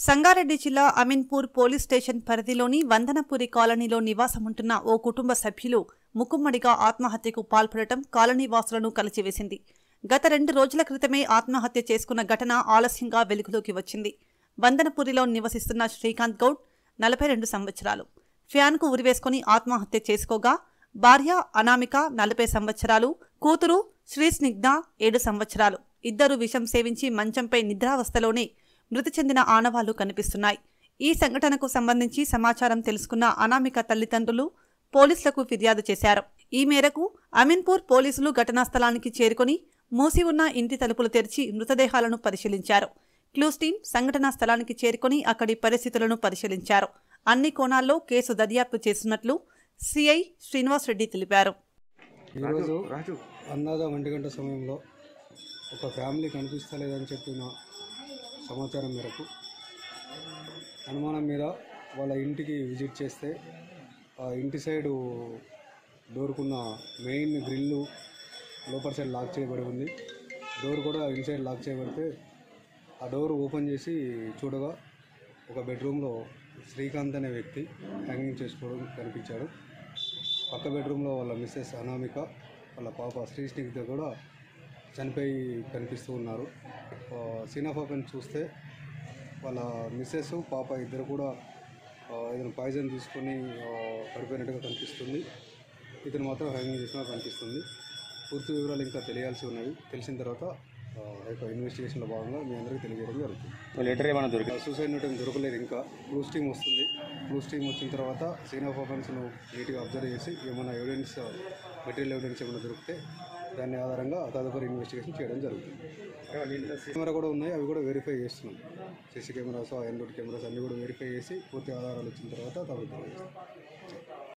సంగారెడ్డి జిల్లా Ameenpur police station పరిధిలోని వందనపురి కాలనీలో నివాసముంటున్న ఓ కుటుంబ సభ్యులు ముక్కుమ్మడిగా ఆత్మహత్యకు పాల్పడటం కాలనీవాసులను కలిచివేసింది గత రెండు రోజుల క్రితమే ఆత్మహత్య చేసుకున్న ఘటన ఆలస్యంగా వెలుగులోకి వచ్చింది వందనపురిలో నివసిస్తున్న శ్రీకాంత్ గౌడ్ నలభై రెండు సంవత్సరాలు ఫ్యాన్కు ఉరివేసుకుని ఆత్మహత్య చేసుకోగా భార్య అనామిక నలభై సంవత్సరాలు కూతురు శ్రీ స్నిగ్ధ ఏడు సంవత్సరాలు ఇద్దరు విషం సేవించి మంచంపై నిద్రావస్థలోనే మృతి చెందిన ఆనవాళ్లు కనిపిస్తున్నాయి ఈ సంఘటనకు సంబంధించి సమాచారం తెలుసుకున్న అనామిక తల్లిదండ్రులు పోలీసులకు ఫిర్యాదు చేశారు ఈ మేరకు అమీన్పూర్ పోలీసులు ఘటనా స్థలానికి చేరుకుని మూసి ఉన్న ఇంటి తలుపులు తెరిచి మృతదేహాలను పరిశీలించారు క్లూస్ టీం సంఘటనా స్థలానికి చేరుకుని అక్కడి పరిస్థితులను పరిశీలించారు అన్ని కోణాల్లో కేసు దర్యాప్తు చేస్తున్నట్లు సిఐ శ్రీనివాస్ రెడ్డి తెలిపారు ఈరోజు అందాజ ఒంటి గంట సమయంలో ఒక ఫ్యామిలీ కనిపిస్తలేదని చెప్పిన సమాచారం మేరకు అనుమానం మీద వాళ్ళ ఇంటికి విజిట్ చేస్తే ఆ ఇంటి సైడు డోర్కున్న మెయిన్ గ్రిల్లు లోపల సైడ్ లాక్ చేయబడి ఉంది డోర్ కూడా ఇన్సైడ్ లాక్ చేయబడితే ఆ డోర్ ఓపెన్ చేసి చూడగా ఒక బెడ్రూమ్లో శ్రీకాంత్ అనే వ్యక్తి హ్యాంగింగ్ చేసుకోవడం కనిపించాడు పక్క బెడ్రూమ్లో వాళ్ళ మిస్సెస్ అనామిక వాళ్ళ పాప శ్రీ స్నిగ్ధ కూడా చనిపోయి కనిపిస్తూ ఉన్నారు సీన్ ఆఫ్ ఓపెన్ చూస్తే వాళ్ళ మిస్సెస్ పాప ఇద్దరు కూడా ఆ, ఏదైనా పాయిజన్ తీసుకొని ఆ, పడిపోయినట్టుగా కనిపిస్తుంది ఇతను మాత్రం హ్యాంగింగ్ చేసినా కనిపిస్తుంది పూర్తి వివరాలు ఇంకా తెలియాల్సి ఉన్నవి తెలిసిన తర్వాత ఆ, ఆ యొక్క ఇన్వెస్టిగేషన్లో భాగంగా మీ అందరికీ తెలియజేయడం జరుగుతుంది లెటర్ ఏమైనా దొరికింది సూసైడ్ నోట్ ఏం దొరకలేదు ఇంకా క్లూస్ టీమ్ వస్తుంది క్లూస్ టీమ్ వచ్చిన తర్వాత సీన్ ఆఫ్ ఆఫెన్స్ను నీట్గా అబ్జర్వ్ చేసి ఏమైనా ఎవిడెన్స్ మెటీరియల్ ఎవిడెన్స్ ఏమైనా దొరికితే దాని ఆధారంగా తదుపరి ఇన్వెస్టిగేషన్ చేయడం జరుగుతుంది కెమెరా కూడా ఉన్నాయి అవి కూడా వెరిఫై చేస్తున్నాం సీసీ కెమెరాస్ ఆండ్రాయిడ్ కెమెరాస్ అన్ని కూడా వెరిఫై చేసి పూర్తి ఆధారాలు ఇచ్చిన తర్వాత తదుపరి